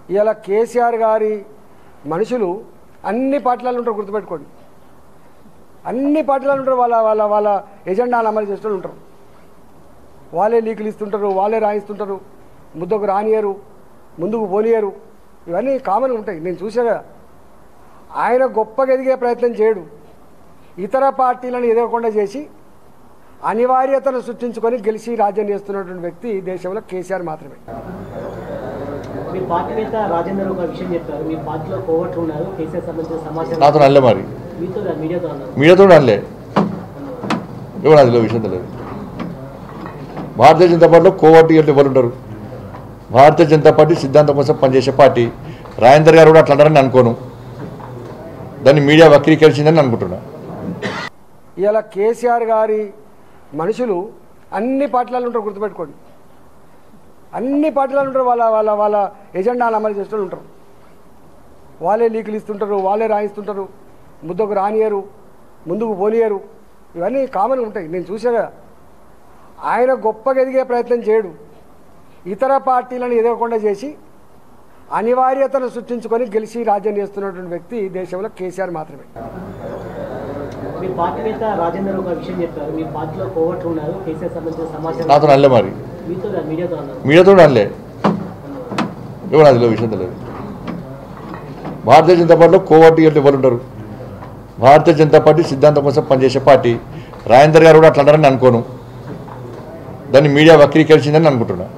ఇలా కేసీఆర్ గారి మనుషులు అన్ని పార్టీలలో ఉంటారు గుర్తుపెట్టుకోండి అన్ని పార్టీలలో ఉంటారు వాళ్ళ వాళ్ళ వాళ్ళ ఎజెండాలు అమలు చేస్తూ ఉంటారు వాళ్ళే లీకులు ఇస్తుంటారు వాళ్ళే రాయిస్తుంటారు ముద్దకు రానియరు ముందుకు పోనీయరు ఇవన్నీ కామన్గా ఉంటాయి నేను చూసా కదా ఆయన గొప్పగా ఎదిగే ప్రయత్నం చేయడు ఇతర పార్టీలను ఎదగకుండా చేసి అనివార్యతను సృష్టించుకొని గెలిచి రాజ్యం చేస్తున్నటువంటి వ్యక్తి ఈ దేశంలో కేసీఆర్ మాత్రమే మీ పార్టీ నేత రాజేందర్ ఒక విషయం చెప్పారు మీ పార్టీలో కోవట్లు ఉన్నారు కేసీఆర్ సంబంధించిన సమాచారం నాతో అనలే మరి మీతో కాదు, మీడియాతో అన్నారు మీడియాతో అనలే ఎవరు అది విషయం తెలియదు భారతీయ జనతా పార్టీలో కోవటి అంటే ఎవరు ఉంటారు భారతీయ జనతా పార్టీ సిద్ధాంతం కోసం పనిచేసే పార్టీ రాజేందర్ గారు కూడా అట్లా అంటారని అనుకోను దాన్ని మీడియా వక్రీకరించిందని అనుకుంటున్నా ఇలా కేసీఆర్ గారి మనుషులు అన్ని పార్టీలలో ఉంటారు గుర్తుపెట్టుకోండి అన్ని పార్టీలలో ఉంటారు వాళ్ళ వాళ్ళ వాళ్ళ ఎజెండాలు అమలు చేస్తూ ఉంటారు వాళ్ళే లీకులు ఇస్తుంటారు వాళ్ళే రాయిస్తుంటారు ముద్దకు రానియరు ముందుకు పోనీయరు ఇవన్నీ కామన్గా ఉంటాయి నేను చూసా కదా ఆయన గొప్పగా ఎదిగే ప్రయత్నం చేయడు ఇతర పార్టీలను ఎదగకుండా చేసి అనివార్యతను సృష్టించుకొని గెలిచి రాజ్యం చేస్తున్నటువంటి వ్యక్తి ఈ దేశంలో కేసీఆర్ మాత్రమే మీ పార్టీ నేత రాజేందర్ ఒక విషయం చెప్పారు మీ పార్టీలో కోవట్లు ఉన్నారు కేసీఆర్ సంబంధించిన సమాచారం నాతో అనలే మరి మీతో కాదు, మీడియాతో అన్నారు మీడియాతో అనలే ఎవరు అది విషయం తెలియదు భారతీయ జనతా పార్టీలో కోవటి అంటే ఎవరు ఉంటారు భారతీయ జనతా పార్టీ సిద్ధాంతం కోసం పనిచేసే పార్టీ రాజేందర్ గారు కూడా అట్లా అంటారని అనుకోను దాన్ని మీడియా వక్రీకరించిందని అనుకుంటున్నా